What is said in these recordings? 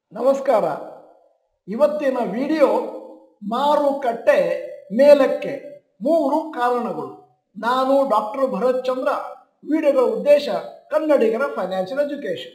ನಮಸ್ಕಾರ ಇವತ್ತಿನ ವಿಡಿಯೋ ಮಾರುಕಟ್ಟೆ ಮೇಲಕ್ಕೆ ಮೂರು ಕಾರಣಗಳು ನಾನು ಡಾಕ್ಟರ್ ಭರತ್ ಚಂದ್ರ ವಿಡಿಯೋಗಳ ಉದ್ದೇಶ ಕನ್ನಡಿಗರ ಫೈನಾನ್ಷಿಯಲ್ ಎಜುಕೇಶನ್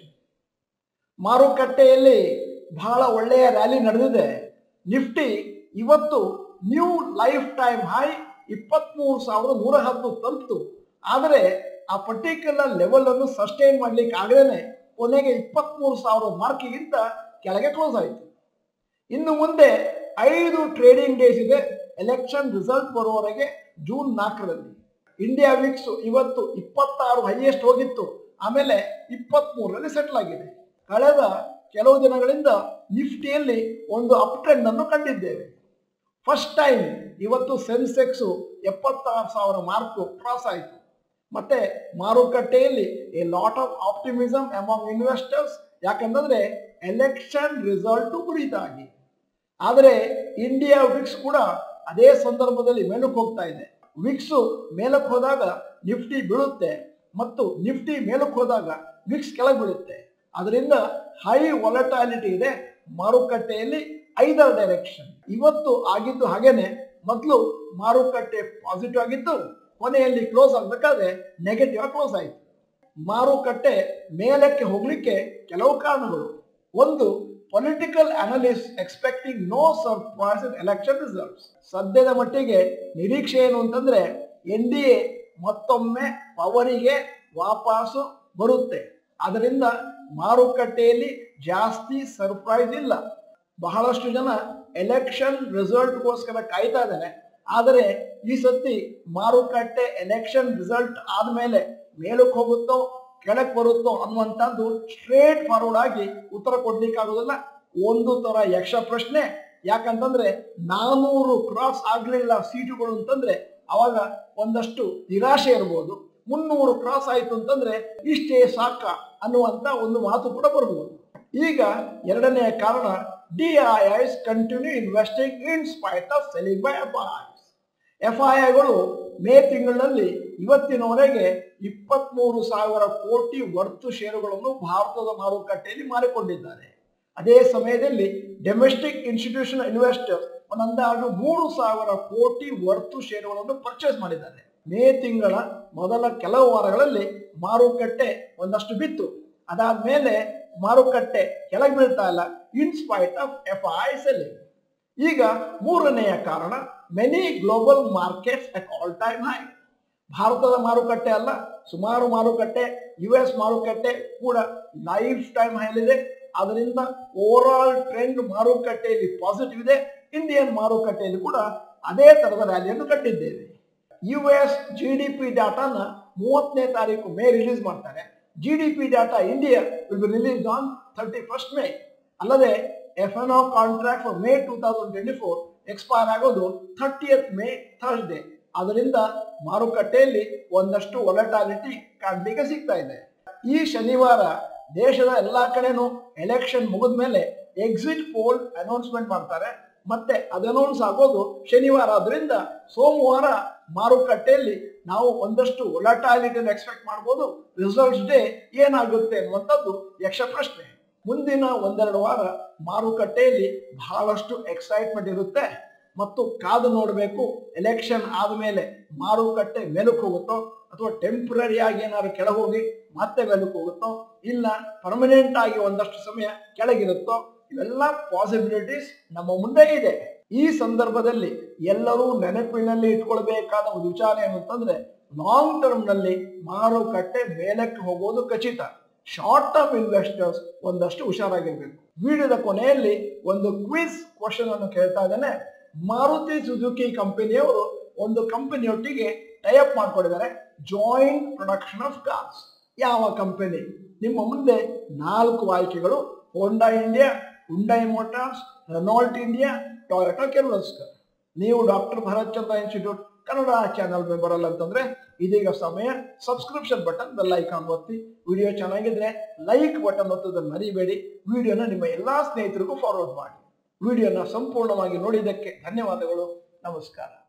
ಮಾರುಕಟ್ಟೆಯಲ್ಲಿ ಬಹಳ ಒಳ್ಳೆಯ ರ್ಯಾಲಿ ನಡೆದಿದೆ ನಿಫ್ಟಿ ಇವತ್ತು ನ್ಯೂ ಲೈಫ್ ಟೈಮ್ ಹೈ ಇಪ್ಪತ್ತ್ಮೂರು ಸಾವಿರದ ನೂರ ಹತ್ತು ತಲುಪಿತು ಆದರೆ ಆ ಪರ್ಟಿಕ್ಯುಲರ್ ಲೆವೆಲ್ ಅನ್ನು ಸಸ್ಟೈನ್ ಮಾಡ್ಲಿಕ್ಕೆ ಆಗದೇನೆ ಕೊನೆಗೆ ಇಪ್ಪತ್ತ್ಮೂರು ಸಾವಿರ ಮಾರ್ಕಿಗಿಂತ ಕೆಳಗೆ ಕ್ಲೋಸ್ ಆಯಿತು ಇನ್ನು ಮುಂದೆ ಐದು ಟ್ರೇಡಿಂಗ್ ಡೇಸ್ ಇದೆ ಎಲೆಕ್ಷನ್ ರಿಸಲ್ಟ್ ಬರುವವರೆಗೆ ಜೂನ್ ನಾಲ್ಕರಲ್ಲಿ ಇಂಡಿಯಾ ವಿಕ್ಸ್ ಇವತ್ತು ಇಪ್ಪತ್ತಾರು ಹೈಯೆಸ್ಟ್ ಹೋಗಿತ್ತು ಆಮೇಲೆ ಇಪ್ಪತ್ತ್ಮೂರರಲ್ಲಿ ಸೆಟ್ಲ್ ಆಗಿದೆ ಕಳೆದ ಕೆಲವು ದಿನಗಳಿಂದ ನಿಫ್ಟಿಯಲ್ಲಿ ಒಂದು ಅಪ್ ಟ್ರೆಂಡ್ ಅನ್ನು ಕಂಡಿದ್ದೇವೆ ಫಸ್ಟ್ ಟೈಮ್ ಇವತ್ತು ಸೆನ್ಸೆಕ್ಸು ಎಪ್ಪತ್ತಾರು ಸಾವಿರ ಮಾರ್ಕ್ ಕ್ರಾಸ್ ಆಯಿತು ಮತ್ತೆ ಮಾರುಕಟ್ಟೆಯಲ್ಲಿ a lot of optimism among investors ಯಾಕಂತಂದ್ರೆ ಎಲೆಕ್ಷನ್ ರಿಸಲ್ಟ್ ಕುರಿತಾಗಿ ಆದರೆ ಇಂಡಿಯಾ ವಿಕ್ಸ್ ಕೂಡ ಅದೇ ಸಂದರ್ಭದಲ್ಲಿ ಮೇಲಕ್ಕೆ ಹೋಗ್ತಾ ಇದೆ ವಿಕ್ಸ್ ಮೇಲಕ್ಕೆ ಹೋದಾಗ ನಿಫ್ಟಿ ಬೀಳುತ್ತೆ ಮತ್ತು ನಿಫ್ಟಿ ಮೇಲಕ್ಕೆ ಹೋದಾಗ ವಿಕ್ಸ್ ಕೆಳಗೆ ಬೀಳುತ್ತೆ ಅದರಿಂದ ಹೈ ವಾಲಟಾಲಿಟಿ ಇದೆ ಮಾರುಕಟ್ಟೆಯಲ್ಲಿ ಐದರ ಡೈರೆಕ್ಷನ್ ಇವತ್ತು ಆಗಿದ್ದು ಹಾಗೇನೆ ಮೊದಲು ಮಾರುಕಟ್ಟೆ ಪಾಸಿಟಿವ್ ಆಗಿತ್ತು ಕೊನೆಯಲ್ಲಿ ಕ್ಲೋಸ್ ಆಗಬೇಕಾದ್ರೆ ನೆಗೆಟಿವ್ ಆಗಿ ಕ್ಲೋಸ್ ಆಯಿತು ಮಾರುಕಟ್ಟೆ ಮೇಲಕ್ಕೆ ಹೋಗ್ಲಿಕ್ಕೆ ಕೆಲವು ಕಾರಣಗಳು ಒಂದು political analyst expecting no surprise in election results ಸದ್ಯದ ಮಟ್ಟಿಗೆ ನಿರೀಕ್ಷೆ ಏನು ಅಂತಂದ್ರೆ ಎನ್ ಡಿ ಎ ಮತ್ತೊಮ್ಮೆ ಪವರಿಗೆ ವಾಪಸ್ಸು ಬರುತ್ತೆ ಅದರಿಂದ ಮಾರುಕಟ್ಟೆಯಲ್ಲಿ ಜಾಸ್ತಿ ಸರ್ಪ್ರೈಸ್ ಇಲ್ಲ ಬಹಳಷ್ಟು ಜನ ಎಲೆಕ್ಷನ್ ರಿಸಲ್ಟ್ಗೋಸ್ಕರ ಕಾಯ್ತಾ ಇದ್ದಾರೆ ಆದರೆ ಈ ಸತಿ ಮಾರುಕಟ್ಟೆ ಎಲೆಕ್ಷನ್ ರಿಸಲ್ಟ್ ಆದ್ಮೇಲೆ ಮೇಲಕ್ಕೆ ಹೋಗುತ್ತೋ ಕೆಳಕ್ಕೆ ಬರುತ್ತೋ ಅನ್ನುವಂಥದ್ದು ಸ್ಟ್ರೇಟ್ ಫಾರ್ವರ್ಡ್ ಆಗಿ ಉತ್ತರ ಕೊಡ್ಲಿಕ್ಕೆ ಆಗೋದಿಲ್ಲ ಒಂದು ತರ ಯಕ್ಷ ಪ್ರಶ್ನೆ ಯಾಕಂತಂದ್ರೆ ನಾನೂರು ಕ್ರಾಸ್ ಆಗ್ಲಿಲ್ಲ ಸೀಟುಗಳು ಅಂತಂದ್ರೆ ಅವಾಗ ಒಂದಷ್ಟು ನಿರಾಶೆ ಇರ್ಬೋದು ಮುನ್ನೂರು ಕ್ರಾಸ್ ಆಯ್ತು ಅಂತಂದ್ರೆ ಇಷ್ಟೇ ಸಾಕ ಅನ್ನುವಂತ ಒಂದು ಮಾತು ಕೂಡ ಬರ್ಬೋದು ಈಗ ಎರಡನೆಯ ಕಾರಣ D I Is continue investing in spite of selling by F Is F I ಐಗಳು ಮೇ ತಿಂಗಳಿನಲ್ಲಿ ಇವತ್ತಿನವರೆಗೆ ಇಪ್ಪತ್ಮೂರು ಸಾವಿರ ಕೋಟಿ ವರ್ತು ಷೇರುಗಳನ್ನು ಭಾರತದ ಮಾರುಕಟ್ಟೆಯಲ್ಲಿ ಮಾರಿಕೊಂಡಿದ್ದಾರೆ ಅದೇ ಸಮಯದಲ್ಲಿ ಡೊಮೆಸ್ಟಿಕ್ ಇನ್ಸ್ಟಿಟ್ಯೂಷನ್ ಇನ್ವೆಸ್ಟರ್ಸ್ ಒಂದು ಅಂದಾಜು ಮೂರು ಸಾವಿರ ಕೋಟಿ ವರ್ತು ಷೇರುಗಳನ್ನು ಪರ್ಚೇಸ್ ಮಾಡಿದ್ದಾರೆ ಮೇ ತಿಂಗಳ ಮೊದಲ ಕೆಲವು ವಾರಗಳಲ್ಲಿ ಮಾರುಕಟ್ಟೆ ಒಂದಷ್ಟು ಬಿತ್ತು ಅದಾದ್ಮೇಲೆ ಮಾರುಕಟ್ಟೆ ಕೆಳಗೆ ಬೀಳ್ತಾ ಇಲ್ಲ in spite of F I selling ಈಗ ಮೂರನೆಯ ಕಾರಣ many global markets at all time high ಭಾರತದ ಮಾರುಕಟ್ಟೆ ಅಲ್ಲ ಸುಮಾರು ಮಾರುಕಟ್ಟೆ ಯು ಎಸ್ ಮಾರುಕಟ್ಟೆ ಕೂಡ ಲೈಫ್ ಟೈಮ್ ಹೈಲಿದೆ ಅದರಿಂದ ಓವರ್ ಆಲ್ ಟ್ರೆಂಡ್ ಮಾರುಕಟ್ಟೆಯಲ್ಲಿ ಪಾಸಿಟಿವ್ ಇದೆ ಇಂಡಿಯನ್ ಮಾರುಕಟ್ಟೆಯಲ್ಲಿ ಕೂಡ ಅದೇ ತರದ ರ್ಯಾಲಿಯನ್ನು ಕಂಡಿದ್ದೇವೆ U S G D P ಡಾಟಾನ ಮೂವತ್ತನೇ ತಾರೀಕು ಮೇ ರಿಲೀಸ್ ಮಾಡ್ತಾರೆ G D P data India will be release on thirty first May ಅಲ್ಲದೆ F N contract for May two thousand twenty four expire ಆಗೋದು ಥರ್ಟಿಯತ್ ಮೇ ಥರ್ಸ್ಡೇ ಅದರಿಂದ ಮಾರುಕಟ್ಟೆಯಲ್ಲಿ ಒಂದಷ್ಟು ಒಲಟಾಲಿಟಿ ಕಾಣಲಿಕ್ಕೆ ಸಿಗ್ತಾ ಇದೆ ಈ ಶನಿವಾರ ದೇಶದ ಎಲ್ಲಾ ಕಡೆನೂ ಎಲೆಕ್ಷನ್ ಮುಗಿದ ಮೇಲೆ ಎಕ್ಸಿಟ್ ಪೋಲ್ ಅನೌನ್ಸ್ಮೆಂಟ್ ಮಾಡ್ತಾರೆ ಮತ್ತೆ ಅದು ಅನೌನ್ಸ್ ಆಗೋದು ಶನಿವಾರ ಆದ್ರಿಂದ ಸೋಮವಾರ ಮಾರುಕಟ್ಟೆಯಲ್ಲಿ ನಾವು ಒಂದಷ್ಟು ಒಲಟಾಲಿಟಿಯನ್ನು ಎಕ್ಸ್ಪೆಕ್ಟ್ ಮಾಡ್ಬೋದು ರಿಸಲ್ಟ್ಸ್ ಡೇ ಏನಾಗುತ್ತೆ ಅನ್ನುವಂಥದ್ದು ಯಕ್ಷ ಪ್ರಶ್ನೆ ಮುಂದಿನ ಒಂದೆರಡು ವಾರ ಮಾರುಕಟ್ಟೆಯಲ್ಲಿ ಬಹಳಷ್ಟು ಎಕ್ಸೈಟ್ಮೆಂಟ್ ಇರುತ್ತೆ ಮತ್ತು ಕಾದು ನೋಡಬೇಕು ಎಲೆಕ್ಷನ್ ಆದಮೇಲೆ ಮಾರುಕಟ್ಟೆ ಮೇಲಕ್ಕೆ ಹೋಗುತ್ತೋ ಅಥವಾ ಟೆಂಪ್ರರಿ ಆಗಿ ಏನಾದ್ರು ಕೆಳಗೆ ಹೋಗಿ ಮತ್ತೆ ಮೇಲಕ್ಕೆ ಹೋಗುತ್ತೋ ಇಲ್ಲ ಪರ್ಮನೆಂಟ್ ಆಗಿ ಒಂದಷ್ಟು ಸಮಯ ಕೆಳಗಿರುತ್ತೋ ಇವೆಲ್ಲ ಪಾಸಿಬಿಲಿಟೀಸ್ ನಮ್ಮ ಮುಂದೆ ಇದೆ ಈ ಸಂದರ್ಭದಲ್ಲಿ ಎಲ್ಲರೂ ನೆನಪಿನಲ್ಲಿ ಇಟ್ಕೊಳ್ಬೇಕಾದ ಒಂದು ವಿಚಾರ ಏನು ಅಂತಂದ್ರೆ ಲಾಂಗ್ ಟರ್ಮ್ ನಲ್ಲಿ ಮಾರುಕಟ್ಟೆ ಮೇಲಕ್ಕೆ ಹೋಗೋದು ಖಚಿತ ಶಾರ್ಟ್ ಟರ್ಮ್ ಇನ್ವೆಸ್ಟರ್ಸ್ ಒಂದಷ್ಟು ಹುಷಾರಾಗಿರ್ಬೇಕು ವಿಡಿಯೋದ ಕೊನೆಯಲ್ಲಿ ಒಂದು ಕ್ವಿಸ್ ಕ್ವಶನ್ ಅನ್ನು ಕೇಳ್ತಾ ಇದ್ದೇನೆ ಮಾರುತಿ ಸುಜುಕಿ ಕಂಪನಿಯವರು ಒಂದು ಕಂಪನಿಯೊಟ್ಟಿಗೆ ಟೈಅಪ್ ಮಾಡ್ಕೊಂಡಿದ್ದಾರೆ ಜಾಯಿಂಟ್ ಪ್ರೊಡಕ್ಷನ್ ಆಫ್ ಕಾರ್ಸ್ ಯಾವ ಕಂಪನಿ ನಿಮ್ಮ ಮುಂದೆ ನಾಲ್ಕು ಆಯ್ಕೆಗಳು Honda India Hyundai Motors Renault India Toyota Kirloskar ನೀವು doctor Bharat Chandra institute Kannada channel member ಅಲ್ಲ ಅಂತಂದ್ರೆ ಇದೀಗ ಸಮಯ ಸಬ್ಸ್ಕ್ರಿಪ್ಷನ್ ಬಟನ್ ಬೆಲ್ ಐಕಾನ್ ಒತ್ತಿ ವಿಡಿಯೋ ಚೆನ್ನಾಗಿದ್ರೆ ಲೈಕ್ ಬಟನ್ ಒತ್ತೋದನ್ನು ಮರಿಬೇಡಿ ವಿಡಿಯೋನ ನಿಮ್ಮ ಎಲ್ಲಾ ಸ್ನೇಹಿತರಿಗೂ ಫಾರ್ವರ್ಡ್ ಮಾಡಿ ವಿಡಿಯೋನ ಸಂಪೂರ್ಣವಾಗಿ ನೋಡಿದ್ದಕ್ಕೆ ಧನ್ಯವಾದಗಳು ನಮಸ್ಕಾರ